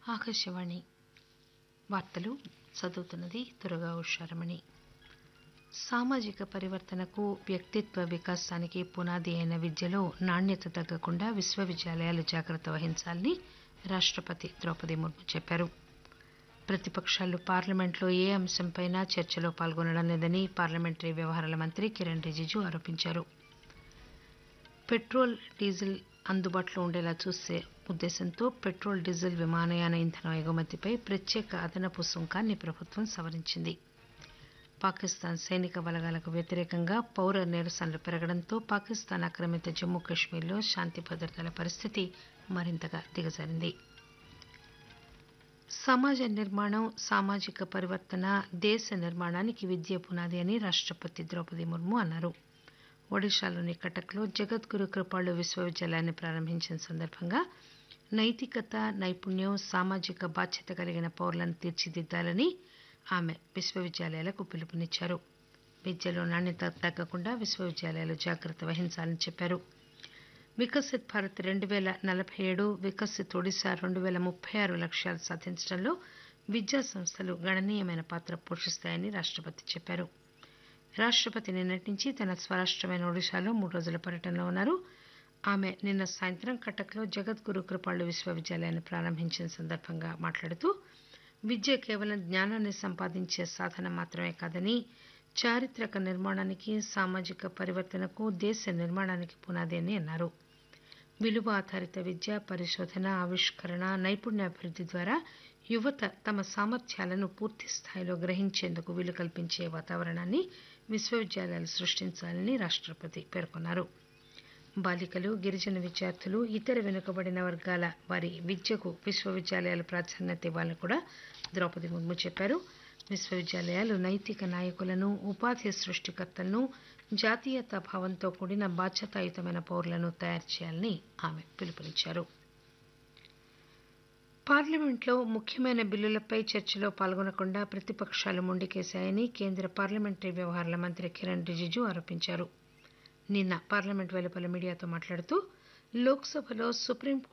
ఆకాశవాణి వార్తలు చదువుతున్నది దుర్గా ఉషారమణి సామాజిక పరివర్తనకు వ్యక్తిత్వ వికాసానికి పునాది అయిన విద్యలో నాణ్యత తగ్గకుండా విశ్వవిద్యాలయాలు జాగ్రత్త వహించాలని రాష్టపతి ద్రౌపది ముర్ము చెప్పారు ప్రతిపకాలు పార్లమెంట్లో ఏ అంశంపైనా చర్చలో పాల్గొనడం లేదని పార్లమెంటరీ వ్యవహారాల మంత్రి కిరణ్ రిజిజు ఆరోపించారు పెట్రోల్ డీజిల్ అందుబాటులో ఉండేలా చూసే ఉద్దేశంతో పెట్రోల్ డీజిల్ విమానయాన ఇంధనం ఎగుమతిపై ప్రత్యేక అదనపు సుంకాన్ని ప్రభుత్వం సవరించింది పాకిస్తాన్ సైనిక బలగాలకు వ్యతిరేకంగా పౌర నిరసనలు పెరగడంతో పాకిస్తాన్ ఆక్రమిత జమ్మూ కశ్మీర్లో శాంతి భద్రతల పరిస్థితి మరింతగా దిగజారింది సమాజ నిర్మాణం సామాజిక పరివర్తన దేశ నిర్మాణానికి విద్య పునాది అని రాష్టపతి ద్రౌపది ముర్ము అన్నారు ఒడిశాలోని కటక్లో జగద్గురు కృపాళు విశ్వవిద్యాలయాన్ని ప్రారంభించిన సందర్భంగా నైతికత నైపుణ్యం సామాజిక బాధ్యత కలిగిన పౌరులను తీర్చిదిద్దాలని ఆమె విశ్వవిద్యాలయాలకు పిలుపునిచ్చారు విద్యలో నాణ్యత తగ్గకుండా విశ్వవిద్యాలయాలు జాగ్రత్త వహించాలని చెప్పారు వికసిత్ భారత్ రెండు పేల నలభై ఏడు వికసిత్ ఒడిశా రెండు పేల ముప్పై ఆరు లక్ష్యాలు సాధించడంలో విద్యా సంస్థలు గణనీయమైన పాత్ర పోషిస్తాయని రాష్టపతి చెప్పారు రాష్టపతి నిన్నటి నుంచి తన స్వరాష్టమైన ఒడిశాలో మూడు రోజుల పర్యటనలో ఉన్నారు ఆమె నిన్న సాయంత్రం కటక్లో జగద్గురు కృపాళు విశ్వవిద్యాలయాన్ని ప్రారంభించిన సందర్భంగా మాట్లాడుతూ విద్య కేవలం జ్ఞానాన్ని సంపాదించే సాధనం మాత్రమే కాదని చారిత్రక నిర్మాణానికి సామాజిక పరివర్తనకు దేశ నిర్మాణానికి పునాది అని అన్నారు విలువ ఆధారిత విద్య పరిశోధన ఆవిష్కరణ నైపుణ్యాభివృద్ధి ద్వారా యువత తమ సామర్థ్యాలను పూర్తి స్థాయిలో గ్రహించేందుకు వీలు కల్పించే వాతావరణాన్ని విశ్వవిద్యాలయాలు సృష్టించాలని రాష్టపతి పేర్కొన్నారు బాలికలు గిరిజన విద్యార్థులు ఇతర వెనుకబడిన వర్గాల వారి విద్యకు విశ్వవిద్యాలయాలు ప్రాధాన్యత ఇవ్వాలని కూడా ద్రౌపది ముర్ము చెప్పారు విశ్వవిద్యాలయాలు నైతిక నాయకులను ఉపాధి సృష్టికర్తలను జాతీయతా భావంతో కూడిన బాధ్యతాయుతమైన పౌరులను తయారు చేయాలని ఆమె పిలుపునిచ్చారు పార్లమెంట్లో ముఖ్యమైన బిల్లులపై చర్చలో పాల్గొనకుండా ప్రతిపక్షాలు మొండికేశాయని కేంద్ర పార్లమెంటరీ వ్యవహారాల మంత్రి కిరణ్ రిజిజు ఆరోపించారు నిన్న పార్లమెంట్ వెలుపల మీడియాతో మాట్లాడుతూ లోక్సభలో సుప్రీంకోర్టు